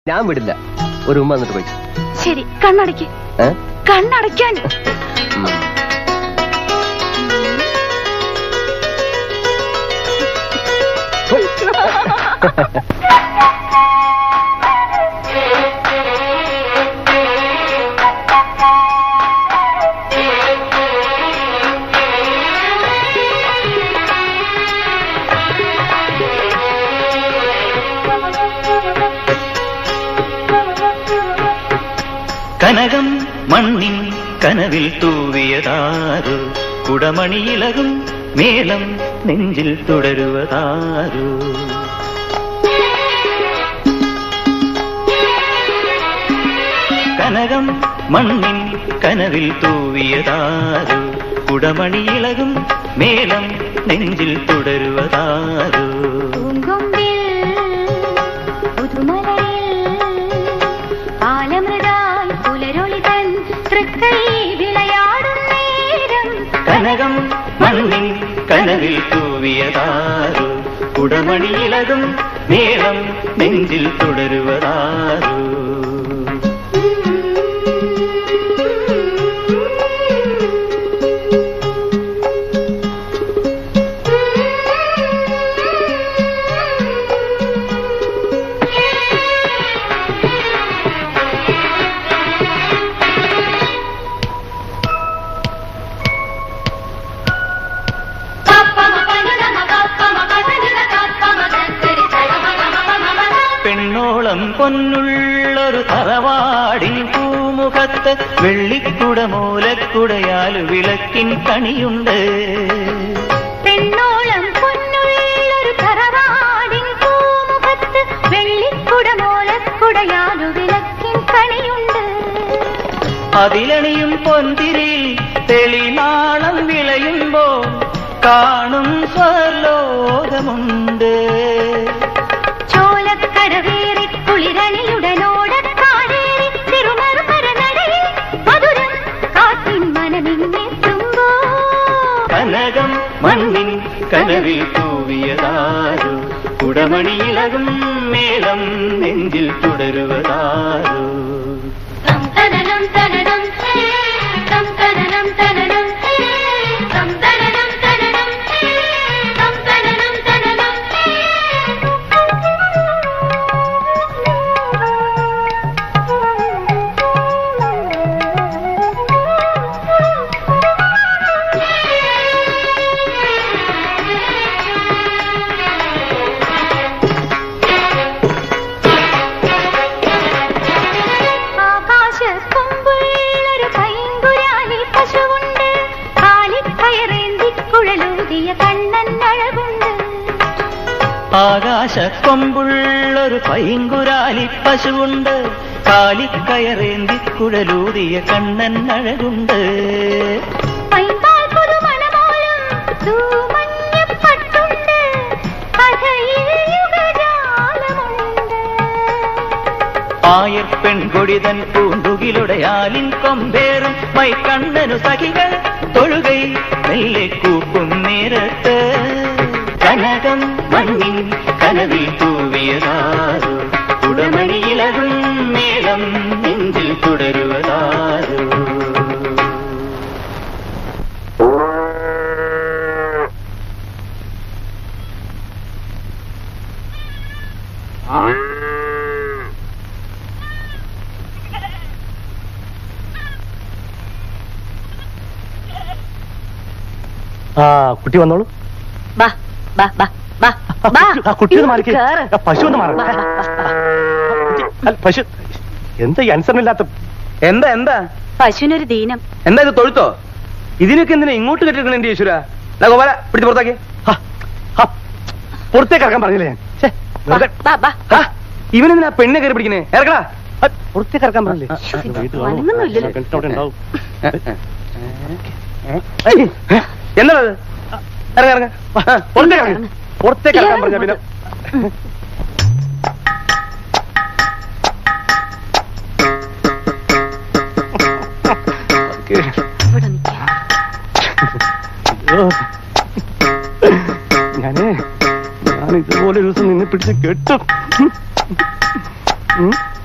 ഞാൻ വിടില്ല ഒരു ഉമ്മ എന്നിട്ട് പോയി ശരി കണ്ണടയ്ക്ക് ഏ? കണ്ണടയ്ക്കാൻ ഉം. കനകം മണ്ണിൻ കനവിൽ തൂവിയതാരു കുടമണിയിളകും മേളം നെഞ്ചിൽ തുടരുവതാരു കനകം മണ്ണിൻ കനവിൽ തൂവിയതാരു കുടമണിയിളകും മേളം നെഞ്ചിൽ തുടരുവതാരു പൂങ്കൊമ്പിൽ പുതുമലയിൽ പാലമൃതായി പുലരൊളി തൻ തൃക്കൈ വിളയാടും നേരം കനകം മണ്ണിൻ കനവിൽ തൂവിയതാരു കുടമണിയിളകും മേളം നെഞ്ചിൽ തുടരുവതാരു പെണ്ണോളം പൊന്നുള്ളൊരു തറവാടിൻ പൂമുഖത്ത് വെള്ളിക്കുട മൂലക്കുടയാലു വിളക്കിൻ കണിയുണ്ട് പെണ്ണോളം പൊന്നുള്ളൊരു തറവാടിൻ പൂമുഖത്ത് വെള്ളിക്കുടമോലക്കുടയാലു വിളക്കിൻ കണിയുണ്ട് അതിലണിയും പൊന്തിരിൽ തെളിനാളം വിളയുമ്പോ കാണും സ്വർലോകമുണ്ട് ചോലക്കടവേറി കുളിരണിയുടനോടക്കാരേറി തിരുമറുപരനടയിൽ മധുരം കാറ്റിൻ മനമിങ്ങെത്തുമ്പോ കനകം മണ്ണിൻ കനവിൽ തൂവിയതാരു കുടമണിയിളകും മേളം നെഞ്ചിൽ തുടരുവതാരു തം തനനം തനനം തം തനനം തനനം തം തനനം തനനം തം തനനം തനനം ആകാശക്കൊമ്പുള്ളൊരു പൈങ്കുരാലി പശുവുണ്ട് കാലിക്കയറേന്തി കുഴലൂതിയ കണ്ണൻ അഴകുണ്ട് ആകാശക്കൊമ്പുള്ളൊരു പൈങ്കുരാലി പശുവുണ്ട് കാലിക്കയറേന്തി കുഴലൂതിയ കണ്ണൻ അഴകുണ്ട് പൈമ്പാൽ പുതുമണമോലും തൂമഞ്ഞപ്പട്ടുണ്ട് കഥയിൽ യുഗജാലമുണ്ട് ആയർ പെൺകൊടിതൻ പൂണ്ടുകിലുടയാലിൻ കൊമ്പേറും മൈക്കണ്ണനു സഖികൾ തൊഴുകൈ മെല്ലെ കൂപ്പും നേരത്ത് കനകം മണ്ണിൻ കനവിൽ തൂവിയതാരു ഉടമണിയിലകും മേളം നെഞ്ചിൽ തുടരുവതാരു ആ കുട്ടി വന്നോളൂ ബാ ബാ ബാ ബാ ബാ ആ കുട്ടി ഒന്ന് മാറിക്കേ കേറ്. ആ, പശു ഒന്ന് മാറ ബാ, ബാ, ബാ. അല്ല, പശു എന്താ ഈ അനുസരണമില്ലാത്ത എന്താ എന്താ പശുവിനൊരു ദീനം എന്താ ഇത് തൊഴുത്തോ ഇതിനൊക്കെ എന്തിനാ ഇങ്ങോട്ട് കെട്ടിരിക്കണ എന്റെ ഈശ്വര ഗോപാല പിടിച്ച് പുറത്താക്കി ആ, ആ, പുറത്തേക്ക് ഇറക്കാൻ പറഞ്ഞില്ലേ ഞാൻ ഛെ, ബാ, വെറുതെ. ബാ, ബാ. ആ, ഇവനെന്തിനാ പെണ്ണെ കയറി പിടിക്കണേ ഇറക്കടാ ആ, പുറത്തേക്ക് ഇറക്കാൻ പറഞ്ഞില്ലേ ആ, ആ, ഇത് വീട്ടിൽ അനങ്ങുന്നില്ലല്ലോ. വന്നു. കിണറ്റിനവിടെ ഉണ്ടാവും. ഏയ്, ഏ, എന്താണത് ഇറങ്ങ ഇറങ്ങ ആ, പുറത്തേക്ക് ഇറങ്ങ്. പുറത്തേക്ക് ഇറക്കാൻ പറഞ്ഞ പിന്നെ ഇവിടെ നിൽക്കാം അയ്യോ. ഞാനേ ഞാൻ ഇതുപോലെ ഒരു ദിവസം നിന്നെ പിടിച്ച് കെട്ടും ഉം.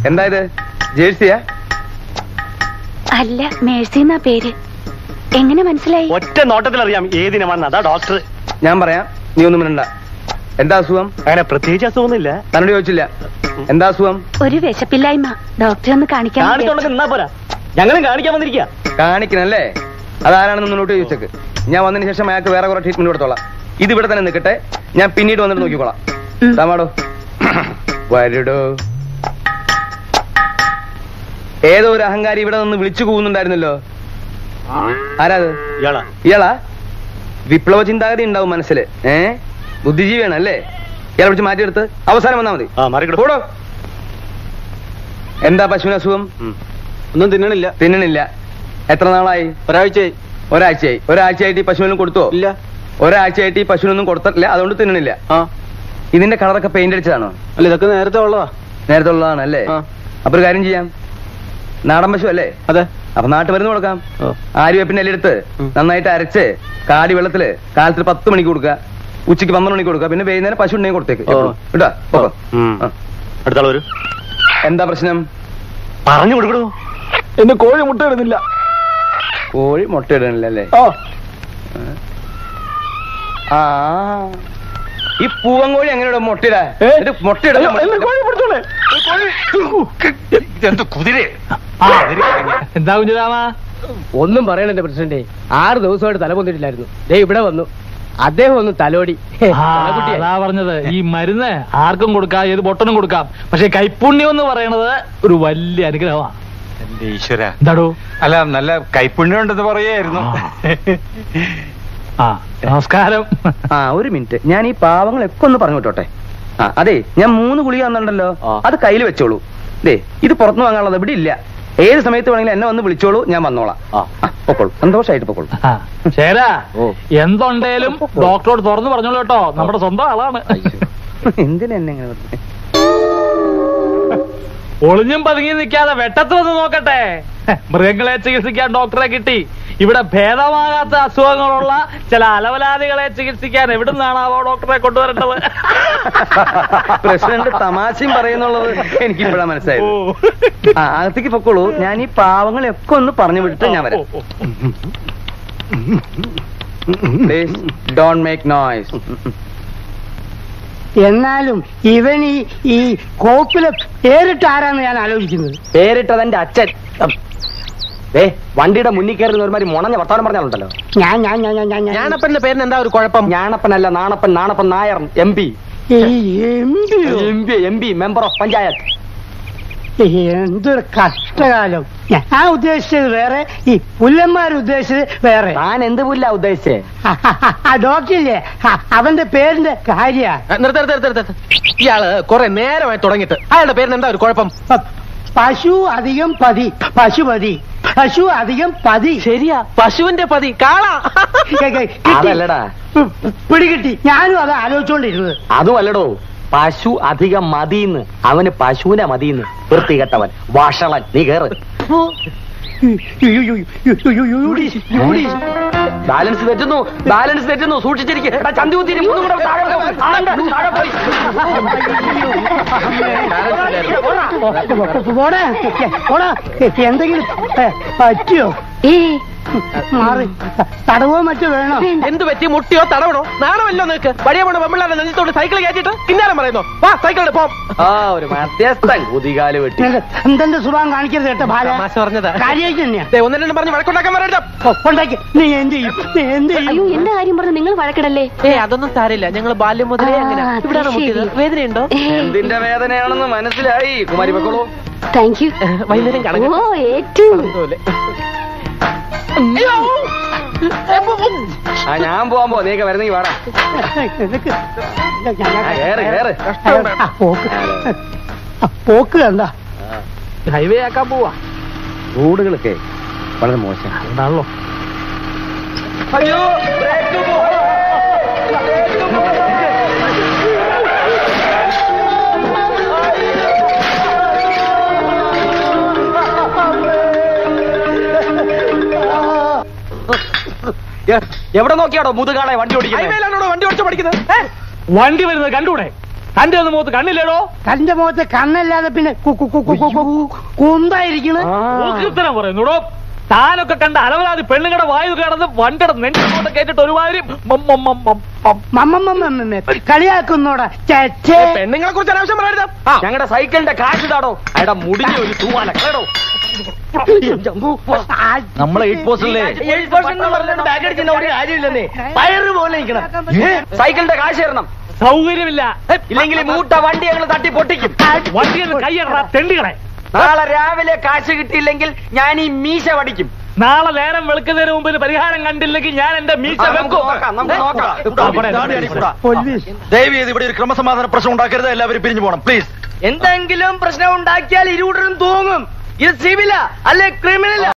എന്താ ഇത് ജേഴ്സിയാ അല്ല മേഴ്സി എന്നാ പേര് എങ്ങനെ മനസ്സിലായി ഒറ്റ നോട്ടത്തിൽ അറിയാം ഏതിനമാണെന്ന് അതാ ഡോക്ടർ ഞാൻ പറയാം നീ ഒന്നും മിണ്ടണ്ട എന്താ അസുഖം അങ്ങനെ പ്രത്യേകിച്ച് അസുഖമൊന്നുമില്ല തന്നോട് ചോദിച്ചില്ല എന്താ അസുഖം ഒരു വിശപ്പില്ലായ്മ ഡോക്ടറെ ഒന്ന് കാണിക്കാൻ കാണിച്ചോണ്ടൊക്കെ നിന്നാ പോരാ ഞങ്ങളും കാണിക്കാൻ വന്നിരിക്കുക കാണിക്കണല്ലേ അതാരാണെന്ന് മുന്നോട്ട് ചോദിച്ചേക്ക് ഞാൻ വന്നതിന് ശേഷം അയാൾക്ക് വേറെ കുറെ ട്രീറ്റ്മെന്റ് കൊടുത്തോളാം ഇത് ഇവിടെ തന്നെ നിൽക്കട്ടെ ഞാൻ പിന്നീട് വന്നിട്ട് നോക്കിക്കോളാം ഉം. താമാടോ വരുടോ ഏതോ ഒരു അഹങ്കാരി ഇവിടെ നിന്ന് വിളിച്ചു കൂവുന്നുണ്ടായിരുന്നല്ലോ ആരാത് ഇയാളാ ഇയാളാ വിപ്ലവ ചിന്താഗതി ഉണ്ടാവും മനസ്സിൽ ഏ ബുദ്ധിജീവിയാണ് അല്ലേ ഇയാളെ വിളിച്ച് മാറ്റിയെടുത്ത് അവസാനം വന്നാ മതി ആ മാറിക്കിടും കൂടോ എന്താ പശുവിന് അസുഖം ഒന്നും തിന്നണില്ല തിന്നണില്ല എത്ര നാളായി ഒരാഴ്ചയായി ഒരാഴ്ചയായി ഒരാഴ്ചയായിട്ട് ഈ പശുവിനും കൊടുത്തോ ഇല്ല ഒരാഴ്ചയായിട്ട് ഈ പശുവിനൊന്നും കൊടുത്തിട്ടില്ല അതുകൊണ്ട് തിന്നണില്ല ആ ഇതിന്റെ കളറൊക്കെ പെയിന്റ് അടിച്ചതാണോ അല്ല ഇതൊക്കെ നേരത്തെ ഉള്ളതാ നേരത്തെ ഉള്ളതാണ് അല്ലേ ആ. അപ്പൊ ഒരു കാര്യം ചെയ്യാം നാടൻ പശു അല്ലേ അതെ അപ്പൊ നാട്ടുമരുന്ന് കൊടുക്കാം ഓ. ആര്യവേപ്പിന്റെ ഇലയെടുത്ത് ഉം. നന്നായിട്ട് അരച്ച് കാടി വെള്ളത്തില് കാലത്ത് പത്ത് മണിക്ക് കൊടുക്കുക ഉച്ചയ്ക്ക് പന്ത്രണ്ട് മണിക്ക് കൊടുക്കുക പിന്നെ വൈകുന്നേരം പശു ഉണ്ടെങ്കിൽ കൊടുത്തേക്ക് ഓ. എപ്പോഴും. കേട്ടോ പോക്കോ. ഉം. ആ. അടുത്ത ആൾ വരൂ എന്താ പ്രശ്നം പറഞ്ഞു കൊടുക്കണോ എന്റെ കോഴി മുട്ട ഇടുന്നില്ല കോഴി മുട്ട ഇടണില്ല അല്ലേ ഓ ആ ഈ പൂവൻ കോഴി എങ്ങനെയാ മുട്ടയിടാ ഏ? എന്നിട്ട് മുട്ടയിടാൻ എന്റെ കോഴി പിടിച്ചോളെ എന്ത് കുതിര എന്താ കുഞ്ഞിരാമ ഒന്നും പറയണെന്റെ പ്രസിഡന്റ് ആറ് ദിവസമായിട്ട് തല പൊന്നിട്ടില്ലായിരുന്നു ദേ ഇവിടെ വന്നു അദ്ദേഹം ഒന്ന് തലോടി തലകുട്ടിയെ. അതാ പറഞ്ഞത് ഈ മരുന്ന് ആർക്കും കൊടുക്കാം ഏത് പൊട്ടനും കൊടുക്കാം പക്ഷെ കൈപ്പുണ്യം എന്ന് പറയണത് ഒരു വലിയ അനുഗ്രഹമാണ് എന്റെ ഈശ്വര എന്താടോ അല്ല നല്ല കൈപ്പുണ്യം ഉണ്ടെന്ന് പറയായിരുന്നു ആ നമസ്കാരം ആ ഒരു മിനിറ്റ് ഞാൻ ഈ പാവങ്ങളൊക്കെ ഒന്ന് പറഞ്ഞു വിട്ടോട്ടെ ആ അതെ ഞാൻ മൂന്ന് ഗുളിക തന്നിട്ടുണ്ടല്ലോ അത് കയ്യിൽ വെച്ചോളൂ ദേ ഇത് പുറത്തുനിന്ന് വാങ്ങാനുള്ളത് ഇവിടെ ഇല്ല ഏത് സമയത്ത് വേണമെങ്കിലും എന്നെ വന്ന് വിളിച്ചോളൂ ഞാൻ വന്നോളാം ആ, പൊക്കോളൂ സന്തോഷമായിട്ട് പൊക്കോളൂ ആ, ശരാ എന്തുണ്ടേലും ഡോക്ടറോട് തുറന്നു പറഞ്ഞോളൂ കേട്ടോ നമ്മുടെ സ്വന്തം ആളാണ് എന്തിനാ എന്നെ ഇങ്ങനെ വെറുതെ? ഒളിഞ്ഞും പതുങ്ങി നിൽക്കാതെ വെട്ടത്ത് വന്ന് നോക്കട്ടെ മൃഗങ്ങളെ ചികിത്സിക്കാൻ ഡോക്ടറെ കിട്ടി ഇവിടെ ഭേദമാകാത്ത അസുഖങ്ങളുള്ള ചില അലവലാദികളെ ചികിത്സിക്കാൻ എവിടുന്നാണാവോ ഡോക്ടറെ കൊണ്ടുവരേണ്ടത് പ്രസിഡന്റ് തമാശയും പറയുന്നുള്ളത് എനിക്ക് ഇപ്പോഴാ മനസ്സിലായത് ഓ. ആ അകത്തേക്ക് പൊക്കോളൂ ഞാൻ ഈ പാവങ്ങളെയൊക്കെ ഒന്ന് പറഞ്ഞു വിട്ടിട്ട് ഞാൻ വരാം ഓ, ഓ, ഡോണ്ട് മേക്ക് നോയ്സ് എന്നാലും ഇവൻ ഈ ഈ കോപ്പിലെ പേരിട്ട് ആരാന്ന് ഞാൻ ആലോചിക്കുന്നത് പേരിട്ടതെന്റെ അച്ഛൻ ഏ വണ്ടിയുടെ മുന്നിൽ കയറുന്ന ഒരുമാതിരി മുണഞ്ഞ വർത്താനം പറഞ്ഞാലുണ്ടല്ലോ ഞാൻ ഞാൻ ഞാൻ ഞാൻ ഞാൻ ഞാൻ ഞാണപ്പന്റെ പേരിന് എന്താ ഒരു കുഴപ്പം ഞാണപ്പനല്ല നാണപ്പൻ നാണപ്പൻ നായർ എം പി ഈ എംപിയോ? M P M P member of panchayat എന്തൊരു കഷ്ടകാലം ഞാൻ ഉദ്ദേശിച്ചത് വേറെ ഈ പുല്ലന്മാർ ഉദ്ദേശിച്ചത് വേറെ താൻ എന്ത് പുല്ല ഉദ്ദേശിച്ചേ ആ ഡോക്ടറില്ലേ ആ, അവന്റെ പേരിന്റെ കാര്യ നിർത്ത നിർത്ത നിർത്ത ഇയാള് കുറെ നേരമായി തുടങ്ങിയിട്ട് അയാളുടെ പേരിന് എന്താ ഒരു കുഴപ്പം പശു അധികം പതി പശുപതി പശു അധികം പതി ശരിയാ പശുവിന്റെ പതി കാളാ കെ- കെ- കിട്ടി. അതല്ലടാ പ്- പ്- പിടികിട്ടി ഞാനും അത് ആലോചിച്ചോണ്ടിരുന്നത് അതും അല്ലടോ പശു അധികം മതിന്ന് അവന് പശുവിനെ മതിന്ന് വൃത്തികെട്ടവൻ വഷളൻ നീ കേറ് ബാലൻസ് തെറ്റുന്നു ബാലൻസ് തെറ്റുന്നു സൂക്ഷിച്ചിരിക്കും ചന്തി കുത്തിരി മൂന്നും കൂടെ താഴെ പോകും. ആണ്ട, താഴെ പോയി. പോടാ പോടാ എന്തെങ്കിലും ഏ, പറ്റിയോ ഏ മാറി തടവോ മറ്റോ വേണോ എന്ത് പറ്റി മുട്ടിയോ തടവണോ നാണമല്ലോ നിനക്ക് വഴിയ പോണ പെമ്പിള്ളാരെ നെഞ്ചത്തോട് സൈക്കിൾ കയറ്റിട്ട് കിന്നാരം പറയുന്നു വാ സൈക്കിളിൽ പോം ആ ഒരു മധ്യസ്ഥൻ കുതികാല് വെട്ടി എന്തെന്റെ സുഖം കാണിക്കരുത് കേട്ടോ ബാല തമാശ പറഞ്ഞതാ. കാര്യമായിട്ട് തന്നെയാ ദേ, ഒന്ന് രണ്ടും പറഞ്ഞ് വഴക്കുണ്ടാക്കാൻ പറയരുത് ഓ, ഉണ്ടാക്കി നീ എന്ത് ചെയ്യും നീ എന്ത് അയ്യോ ചെയ്യും എന്റെ കാര്യം പറഞ്ഞ് നിങ്ങൾ വഴക്കിടല്ലേ ഏ അതൊന്നും സാരില്ല ഞങ്ങൾ ബാല്യം മുതലേ അങ്ങനെ ആ, ഇവിടാണ് മുട്ടിയത് ശരി. വേദനയുണ്ടോ എന്തിന്റെ വേദനയാണെന്ന് മനസ്സിലായി കുമാരി പൊക്കോളൂ താങ്ക് യു വൈകുന്നേരം കണക്ക് ഓ ഏറ്റവും ആ ഞാൻ പോവാൻ പോ നീക്ക വരുന്നെങ്കിൽ വേണം നിനക്ക് ആ, കേറ് കേറ് ആ, പോക്ക് ആ, പോക്ക് കണ്ട ഹൈവേ ആക്കാൻ പോവാ റോഡുകളൊക്കെ വളരെ മോശം എന്താണല്ലോ അയ്യോ ബ്രേക്ക് പോ. എവിടെ നോക്കിയാടോ മുതുകാളെ വണ്ടി ഓടിക്കുന്നത് വണ്ടി വരുന്നത് കണ്ടൂടെ തന്റെ ഒന്ന് മുഖത്ത് കണ്ണില്ലേടോ തന്റെ മുഖത്ത് കണ്ണല്ലാതെ പിന്നെ കു- കു- കു- കു- കു- കു- കുന്തായിരിക്കണ് ഊക്കിത്തരം പറയുന്നുടോ താനൊക്കെ കണ്ട അലവലാതി പെണ്ണുങ്ങളുടെ വായു കിടന്ന് വണ്ടിയുടെ നെഞ്ചോട്ട് കേട്ടിട്ട് ഒരുമാതിരി മം മം മം മം മം. മമ്മമ്മമ്മ കളിയാക്കുന്നോടാ ചേച്ചേ പെണ്ണുങ്ങളെ കുറിച്ച് അനാവശ്യം പറയരുത് ഞങ്ങളുടെ സൈക്കിളിന്റെ കാശ് താടോ അയാളുടെ മുടിഞ്ഞ ഒരു തൂവാല കേടോ നമ്മളെ എയ്റ്റ് പോസ്റ്റല്ലേ കാര്യമില്ലെന്നേ പയറ് പോലെ നിൽക്കണം സൈക്കിളിന്റെ കാശ് തരണം സൗകര്യമില്ല ഇല്ലെങ്കിൽ ഈ മൂട്ട വണ്ടി ഞങ്ങൾ തട്ടി പൊട്ടിക്കും വണ്ടിയിൽ കയ്യട തെണ്ടികളെ നാളെ രാവിലെ കാശ് കിട്ടിയില്ലെങ്കിൽ ഞാൻ ഈ മീശ വടിക്കും നാളെ നേരം വെളുക്കുന്നതിന് മുമ്പിൽ പരിഹാരം കണ്ടില്ലെങ്കിൽ ഞാൻ എന്റെ മീശ ആ, നമുക്ക് വെക്കും നോക്കാം, നമുക്ക് നോക്കാം. അവിടെ പോലീസ് ദയവ് ചെയ്ത് ഇവിടെ ഒരു ക്രമസമാധാന പ്രശ്നം ഉണ്ടാക്കരുത് എല്ലാവരും പിരിഞ്ഞു പോകണം പ്ലീസ് എന്തെങ്കിലും പ്രശ്നം ഉണ്ടാക്കിയാൽ ഇരുകൂട്ടരും തൂങ്ങും ഇത് സിവില അല്ലെ ക്രിമിനല